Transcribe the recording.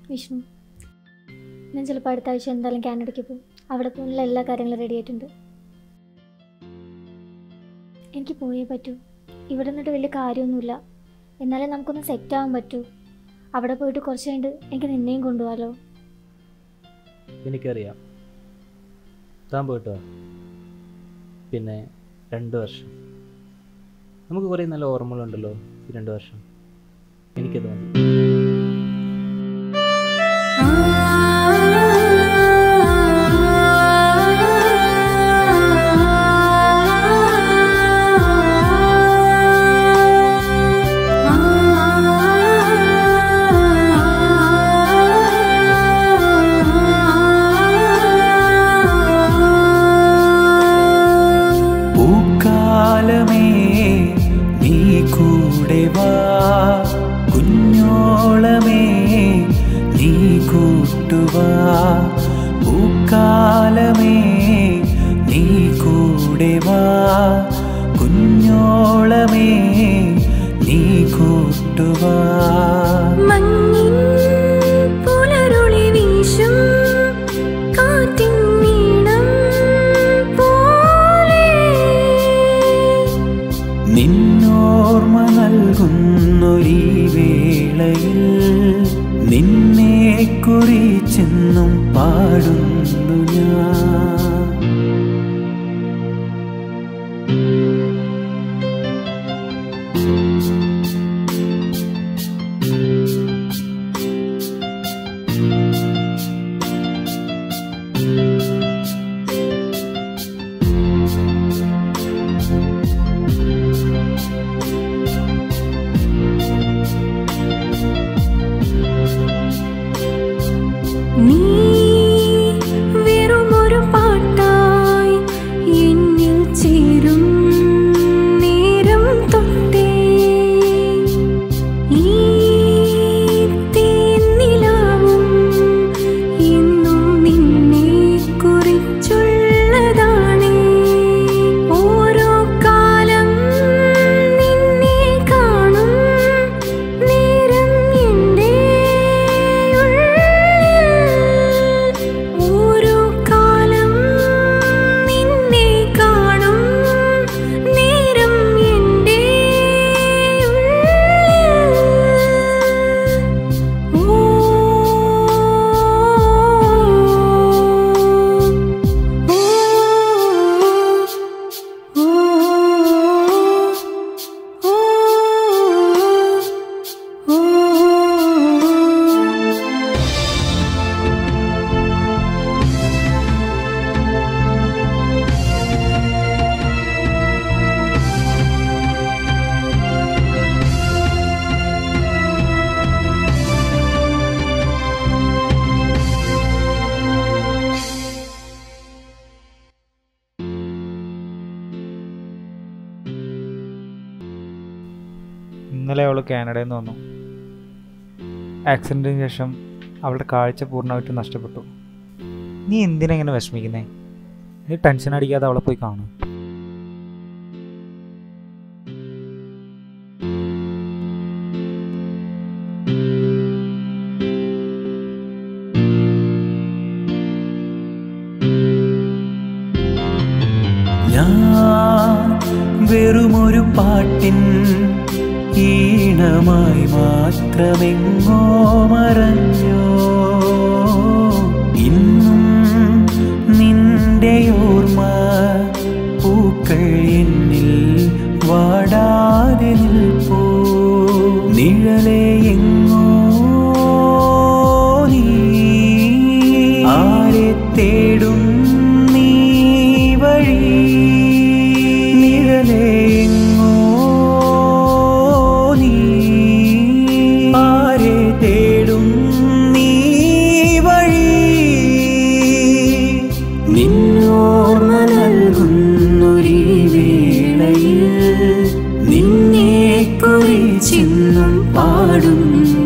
വിഷ്ണു ഞാൻ ചിലപ്പോൾ അടുത്ത ആഴ്ച എന്തായാലും കാനഡയ്ക്ക് പോകും അവിടെ പോകുന്ന എല്ലാ കാര്യങ്ങളും റെഡി ആയിട്ടുണ്ട് എനിക്ക് പോയേ പറ്റൂ ഇവിടെ നിന്നിട്ട് വലിയ കാര്യമൊന്നുമില്ല എന്നാലേ നമുക്കൊന്ന് സെറ്റ് ആവാൻ പറ്റൂ അവിടെ പോയിട്ട് കുറച്ച് കഴിഞ്ഞിട്ട് എനിക്ക് നിന്നെയും കൊണ്ടുപോകാലോ എനിക്കറിയാം താൻ പോയിട്ട് വാ പിന്നെ രണ്ട് വർഷം നമുക്ക് കുറേ നല്ല ഓർമ്മകളുണ്ടല്ലോ ഈ രണ്ട് വർഷം എനിക്കത് മതി പൂക്കാലമേ നീ കൂടെ വാ കുഞ്ഞോളമേ നീ കൂട്ടുവാ പൂക്കാലമേ നീ കൂടെ വാ കുഞ്ഞോളമേ നീ കൂട്ടുവാ മഞ്ഞിൻ പുലരുളി വീശും കാറ്റിൻ നീണം പോലെ നിന്നോർമ്മ നൽകുന്നൊരീ വേളയിൽ നിന്നെ കുറിച്ചെന്നും പാടുന്നു ഞാൻ നീ വെറുമൊരു പാട്ടായി എന്നിൽ ചേരും നേരം തൊട്ടേ ഈ തേന്നിലാവും എന്നും നിന്നെ കുറിച്ചുള്ളതാണേ ഓരോ കാലം നിന്നെ കാണും നേരം എൻ്റെ ഉള്ളിൽ ഓരോ കാലം നിന്നെ കാണും നേരം എൻ്റെ ഉള്ളിൽ ഓ ഇന്നലെ അവൾ കാനഡയിൽ നിന്ന് വന്നു ആക്സിഡൻറ്റിന് ശേഷം അവളുടെ കാഴ്ച പൂർണ്ണമായിട്ടും നഷ്ടപ്പെട്ടു നീ എന്തിനാ ഇങ്ങനെ വിഷമിക്കുന്നേ നീ ടെൻഷൻ അടിക്കാതെ അവളെ പോയി കാണും ഞാൻ വെറുമൊരു പാട്ടിൻ ഈണമായി മാത്രമെങ്ങോ മറഞ്ഞോ ഇന്നും നിന്റെ ഓർമ്മ പൂക്കൾ എന്നിൽ വാടാതെ നിൽപ്പോ നിഴലേ എങ്ങോ നീ ആരെ തേടും നീ വഴി നിഴലേ എങ്ങോ നീ ആരെ തേടും നീ വഴി നിന്നോർമ്മ നൽകുന്നൊരീ വേളയിൽ നിന്നെ കുറിച്ചെന്നും പാടുന്നു